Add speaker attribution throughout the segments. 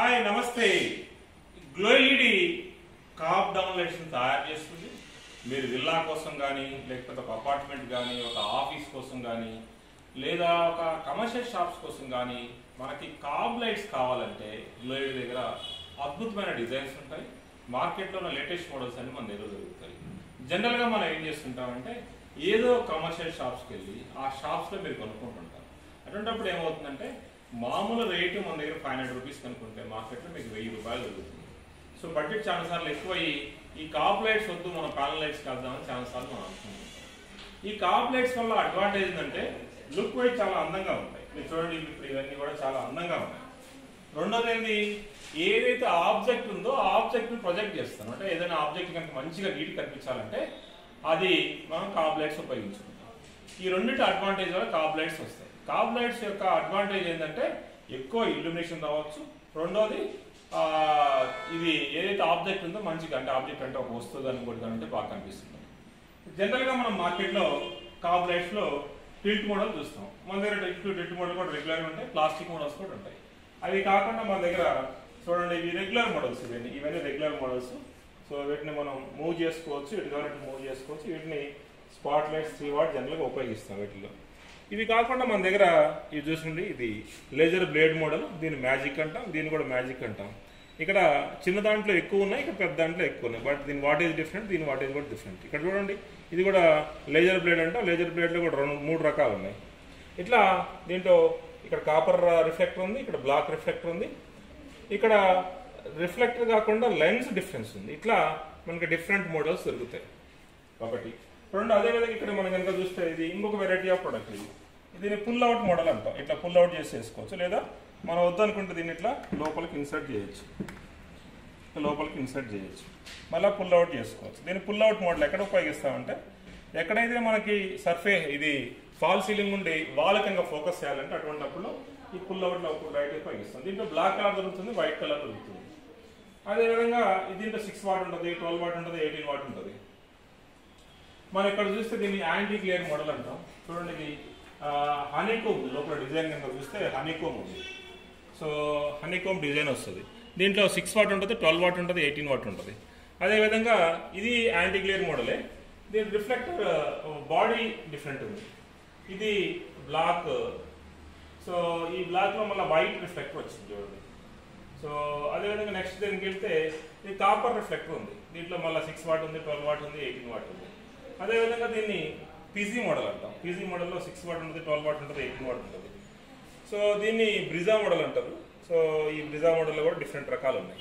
Speaker 1: hi నమస్తే గ్లోయిడి cap డౌన్లైట్స్ తయారు చేస్తుంది మీరు విల్లా కోసం కానీ లేకపోతే ఒక అపార్ట్మెంట్ కానీ ఒక ఆఫీస్ కోసం కానీ లేదా ఒక కమర్షియల్ షాప్స్ కోసం కానీ మనకి కాబ్ లైట్స్ కావాలంటే గ్లోయిడ్ దగ్గర అద్భుతమైన డిజైన్స్ ఉంటాయి మార్కెట్లో ఉన్న లేటెస్ట్ మోడల్స్ అన్ని మన దగ్గర దొరుకుతాయి జనరల్గా మనం ఏం చేస్తుంటామంటే ఏదో కమర్షియల్ షాప్స్కి వెళ్ళి ఆ షాప్స్లో మీరు కొనుక్కుంటుంటారు అటువంటిప్పుడు ఏమవుతుందంటే మామూలు రేటు మన దగ్గర ఫైవ్ హండ్రెడ్ రూపీస్ కనుక్కుంటే మార్కెట్లో మీకు వెయ్యి రూపాయలు దొరుకుతుంది సో బడ్జెట్ చాలా సార్లు ఎక్కువ అయ్యి ఈ కాప్ లైట్స్ వద్దు మనం ప్యానల్ లైట్స్ కలుద్దామని చాలా సార్లు మనం అనుకుంటాం ఈ కాప్ లైట్స్ వల్ల అడ్వాంటేజ్ ఏంటంటే లుక్ వైజ్ చాలా అందంగా ఉంటాయి మీరు చూడండి ఇప్పుడు ఇవన్నీ కూడా చాలా అందంగా ఉన్నాయి రెండోది ఏంటి ఏదైతే ఆబ్జెక్ట్ ఉందో ఆ ఆబ్జెక్ట్ ని ప్రొజెక్ట్ చేస్తాం అంటే ఏదైనా ఆబ్జెక్ట్ కనుక మంచిగా నీట్ కనిపించాలంటే అది మనం కాప్ లైట్స్ ఉపయోగించుకుంటాం ఈ రెండింటి అడ్వాంటేజ్ వల్ల కాప్ లైట్స్ వస్తాయి కాప్ లైట్స్ యొక్క అడ్వాంటేజ్ ఏంటంటే ఎక్కువ ఇల్యూమినేషన్ రావచ్చు రెండోది ఆ, ఇది ఏదైతే ఆబ్జెక్ట్ ఉందో మంచిగా అంటే ఆబ్జెక్ట్ అంటే ఒక వస్తువు కానీ ఇంకోటి కానీ అంటే బాగా కనిపిస్తుంది జనరల్ గా మనం మార్కెట్ లో కాబ్ లైట్స్ లో టిల్ట్ మోడల్ చూస్తాం మన దగ్గర టిల్ట్ టిల్ట్ మోడల్ కూడా రెగ్యులర్ ఉంటాయి ప్లాస్టిక్ మోడల్స్ కూడా ఉంటాయి అవి కాకుండా మన దగ్గర చూడండి ఇవి రెగ్యులర్ మోడల్స్ ఇవన్నీ ఇవన్నీ రెగ్యులర్ మోడల్స్ సో వీటిని మనం మూవ్ చేసుకోవచ్చు ఇటు కావాలంటే మూవ్ చేసుకోవచ్చు వీటిని స్పాట్ లైట్స్ త్రీ వాట్ జనరల్గా ఉపయోగిస్తాం వీటిలో ఇవి కాకుండా మన దగ్గర ఇది చూసింది ఇది లేజర్ బ్లేడ్ మోడల్ దీని మ్యాజిక్ అంటాం దీన్ని కూడా మ్యాజిక్ అంటాం ఇక్కడ చిన్న దాంట్లో ఎక్కువ ఉన్నాయి ఇక్కడ పెద్ద దాంట్లో ఎక్కువ ఉన్నాయి బట్ దీని వాటేజ్ డిఫరెంట్ దీని వాటేజ్ కూడా డిఫరెంట్ ఇక్కడ చూడండి ఇది కూడా లేజర్ బ్లేడ్ అంటాం లేజర్ బ్లేడ్లో కూడా రెండు మూడు రకాలు ఉన్నాయి ఇట్లా దీంట్లో ఇక్కడ కాపర్ రిఫ్లెక్టర్ ఉంది ఇక్కడ బ్లాక్ రిఫ్లెక్టర్ ఉంది ఇక్కడ రిఫ్లెక్టర్ కాకుండా లెన్స్ డిఫరెన్స్ ఉంది ఇట్లా మనకి డిఫరెంట్ మోడల్స్ దొరుకుతాయి ఒకటి రెండు అదేవిధంగా ఇక్కడ మనం కనుక చూస్తే ఇది ఇంకొక వెరైటీ ఆఫ్ ప్రొడక్ట్ ఇది దీన్ని పుల్ అవుట్ మోడల్ అంటాం ఇట్లా పుల్ అవుట్ చేసి వేసుకోవచ్చు లేదా మనం వద్దనుకుంటే దీన్ని ఇట్లా లోపలికి ఇన్సర్ట్ చేయొచ్చు ఇట్లా లోపలికి ఇన్సర్ట్ చేయొచ్చు మళ్ళీ పుల్ అవుట్ చేసుకోవచ్చు దీన్ని పుల్ అవుట్ మోడల్ ఎక్కడ ఉపయోగిస్తామంటే ఎక్కడైతే మనకి సర్ఫే ఇది ఫాల్ సీలింగ్ ఉండి వాల్ కనుక ఫోకస్ చేయాలంటే అటువంటిప్పుడు ఈ పుల్ అవుట్ లైట్ ఉపయోగిస్తాం దీంట్లో బ్లాక్ కలర్ దొరుకుతుంది వైట్ కలర్ దొరుకుతుంది అదేవిధంగా దీంట్లో సిక్స్ వాట్ ఉంటుంది ట్వెల్వ్ వాట్ ఉంటుంది ఎయిటీన్ వాట్ ఉంటుంది మనం ఇక్కడ చూస్తే దీన్ని యాంటీ క్లియర్ మోడల్ అంటాం చూడండి ఇది హనీకోమ్ లోపల డిజైన్ కనుక చూస్తే హనీకోమ్ ఉంది సో హనీకోమ్ డిజైన్ వస్తుంది దీంట్లో సిక్స్ వాట్ ఉంటుంది ట్వెల్వ్ వాట్ ఉంటుంది ఎయిటీన్ వాట్ ఉంటుంది అదేవిధంగా ఇది యాంటీ క్లియర్ మోడలే దీని రిఫ్లెక్టర్ బాడీ డిఫరెంట్ ఉంది ఇది బ్లాక్ సో ఈ బ్లాక్లో మళ్ళీ వైట్ రిఫ్లెక్టర్ వచ్చింది చూడండి సో అదేవిధంగా నెక్స్ట్ దీనికి వెళ్తే ఇది కాపర్ రిఫ్లెక్టర్ ఉంది దీంట్లో మళ్ళీ సిక్స్ వాట్ ఉంది ట్వెల్వ్ వాట్ ఉంది ఎయిటీన్ వాట్ ఉంది అదేవిధంగా దీన్ని పీజీ మోడల్ అంటాం పీజీ మోడల్లో సిక్స్ వాట్ ఉంటుంది ట్వెల్వ్ వాట్ ఉంటుంది ఎయిటీన్ వాట్ ఉంటుంది సో దీన్ని బ్రిజా మోడల్ అంటారు సో ఈ బ్రిజా మోడల్లో కూడా డిఫరెంట్ రకాలు ఉన్నాయి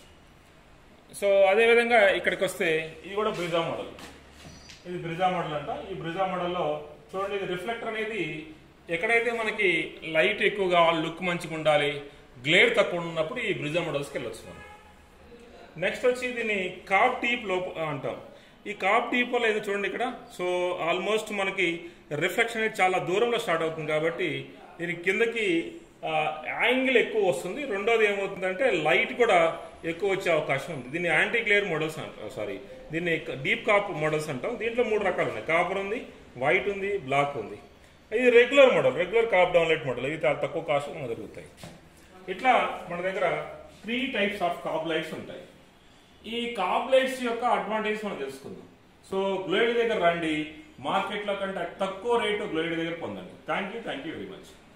Speaker 1: సో అదేవిధంగా ఇక్కడికి వస్తే ఇది కూడా బ్రిజా మోడల్ ఇది బ్రిజా మోడల్ అంట ఈ బ్రిజా మోడల్లో చూడండి ఇది రిఫ్లెక్టర్ అనేది ఎక్కడైతే మనకి లైట్ ఎక్కువ కావాలి లుక్ మంచిగా ఉండాలి గ్లేడ్ తక్కువ ఉన్నప్పుడు ఈ బ్రిజా మోడల్స్కి వెళ్ళొచ్చు మనం నెక్స్ట్ వచ్చి దీన్ని కాప్ టీప్ లోప అంటాం ఈ కాప్ టీప్ వల్ల ఏదో చూడండి ఇక్కడ సో ఆల్మోస్ట్ మనకి రిఫ్లెక్షన్ అనేది చాలా దూరంలో స్టార్ట్ అవుతుంది కాబట్టి దీని కిందకి యాంగిల్ ఎక్కువ వస్తుంది రెండోది ఏమవుతుందంటే లైట్ కూడా ఎక్కువ వచ్చే అవకాశం ఉంది దీన్ని యాంటీ క్లియర్ మోడల్స్ అంటాం సారీ దీన్ని డీప్ కాప్ మోడల్స్ అంటాం దీంట్లో మూడు రకాలు ఉన్నాయి కాపర్ ఉంది వైట్ ఉంది బ్లాక్ ఉంది ఇది regular model regular COB downlight model ఇవి చాలా తక్కువ కాస్ట్ మనకు దొరుకుతాయి ఇట్లా మన దగ్గర three types of COB lights ఉంటాయి ఈ కాప్ లైట్స్ యొక్క అడ్వాంటేజ్ మనం తెలుసుకుందాం సో గ్లోయిడ్ దగ్గర రండి మార్కెట్లో కంటే తక్కువ రేటు గ్లోయిడ్ దగ్గర పొందండి thank you thank you very much